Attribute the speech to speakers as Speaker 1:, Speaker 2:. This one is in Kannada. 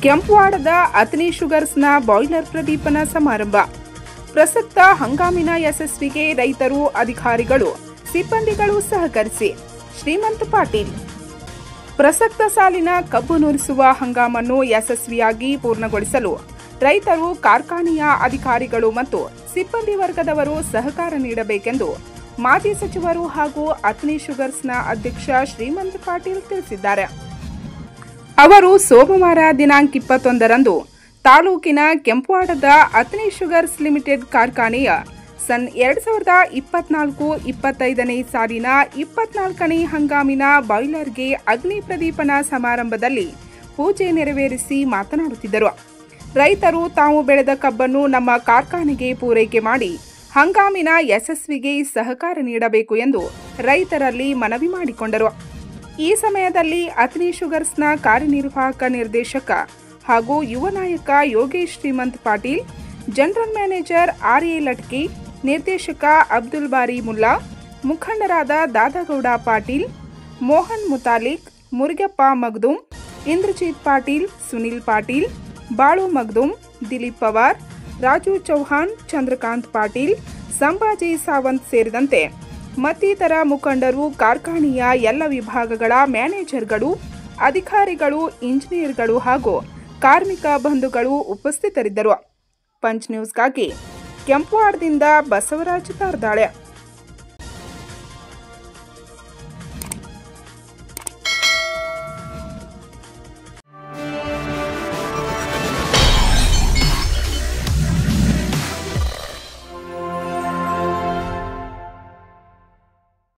Speaker 1: ಕೆಂಪುವಾಡದ ಅತನಿ ಶುಗರ್ಸ್ನ ಬಾಯ್ಲರ್ ಪ್ರದೀಪನ ಸಮಾರಂಭ ಪ್ರಸಕ್ತ ಹಂಗಾಮಿನ ಯಶಸ್ವಿಗೆ ರೈತರು ಅಧಿಕಾರಿಗಳು ಸಿಬ್ಬಂದಿಗಳು ಸಹಕರಿಸಿ ಶ್ರೀಮಂತ್ ಪಾಟೀಲ್ ಪ್ರಸಕ್ತ ಸಾಲಿನ ಕಬ್ಬು ನುರಿಸುವ ಹಂಗಾಮನ್ನು ಯಶಸ್ವಿಯಾಗಿ ಪೂರ್ಣಗೊಳಿಸಲು ರೈತರು ಕಾರ್ಖಾನೆಯ ಅಧಿಕಾರಿಗಳು ಮತ್ತು ಸಿಬ್ಬಂದಿ ವರ್ಗದವರು ಸಹಕಾರ ನೀಡಬೇಕೆಂದು ಮಾಜಿ ಸಚಿವರು ಹಾಗೂ ಅತ್ನಿ ಶುಗರ್ಸ್ನ ಅಧ್ಯಕ್ಷ ಶ್ರೀಮಂತ್ ಪಾಟೀಲ್ ತಿಳಿಸಿದ್ದಾರೆ ಅವರು ಸೋಮವಾರ ದಿನಾಂಕ ಇಪ್ಪತ್ತೊಂದರಂದು ತಾಲೂಕಿನ ಕೆಂಪುವಾಡದ ಅತ್ನಿ ಶುಗರ್ಸ್ ಲಿಮಿಟೆಡ್ ಕಾರ್ಖಾನೆಯ ಸನ್ ಎರಡ್ ಸಾವಿರದ ಇಪ್ಪತ್ನಾಲ್ಕು ಇಪ್ಪತ್ತೈದನೇ ಸಾಲಿನ ಇಪ್ಪತ್ನಾಲ್ಕನೇ ಹಂಗಾಮಿನ ಬಾಯ್ಲರ್ಗೆ ಅಗ್ನಿ ಪ್ರದೀಪನ ಸಮಾರಂಭದಲ್ಲಿ ಪೂಜೆ ನೆರವೇರಿಸಿ ಮಾತನಾಡುತ್ತಿದ್ದರು ರೈತರು ತಾವು ಬೆಳೆದ ಕಬ್ಬನ್ನು ನಮ್ಮ ಕಾರ್ಖಾನೆಗೆ ಪೂರೈಕೆ ಮಾಡಿ ಹಂಗಾಮಿನ ಯಶಸ್ವಿಗೆ ಸಹಕಾರ ನೀಡಬೇಕು ಎಂದು ರೈತರಲ್ಲಿ ಮನವಿ ಮಾಡಿಕೊಂಡರು ಈ ಸಮಯದಲ್ಲಿ ಅತ್ನಿ ಶುಗರ್ಸ್ನ ಕಾರ್ಯನಿರ್ವಾಹಕ ನಿರ್ದೇಶಕ ಹಾಗೂ ಯುವ ನಾಯಕ Yogesh Shrimant Patil general manager R A Latki ನಿರ್ದೇಶಕ ಅಬ್ದುಲ್ ಬಾರಿ ಮುಲ್ಲಾ ಮುಖಂಡರಾದ ದಾದಾಗೌಡ ಪಾಟೀಲ್ ಮೋಹನ್ ಮುತಾಲಿಕ್ ಮುರುಗಪ್ಪ ಮಗ್ದುಮ್ ಇಂದ್ರಜಿತ್ ಪಾಟೀಲ್ ಸುನಿಲ್ ಪಾಟೀಲ್ ಬಾಳು ಮಗ್ದುಮ್ ದಿಲೀಪ್ ಪವಾರ್ ರಾಜು ಚೌಹಾಣ್ ಚಂದ್ರಕಾಂತ್ ಪಾಟೀಲ್ ಸಂಭಾಜಿ ಸಾವಂತ್ ಸೇರಿದಂತೆ ಮತ್ತಿತರ ಮುಖಂಡರು ಕಾರ್ಖಾನೆಯ ಎಲ್ಲ ವಿಭಾಗಗಳ ಮ್ಯಾನೇಜರ್ಗಳು ಅಧಿಕಾರಿಗಳು ಇಂಜಿನಿಯರ್ಗಳು ಹಾಗೂ ಕಾರ್ಮಿಕ ಬಂಧುಗಳು ಉಪಸ್ಥಿತರಿದ್ದರು ಪಂಚ್ ನ್ಯೂಸ್ಗಾಗಿ ಕೆಂಪುವಾಡದಿಂದ ಬಸವರಾಜ್ ತಾರ್ದಾಳೆ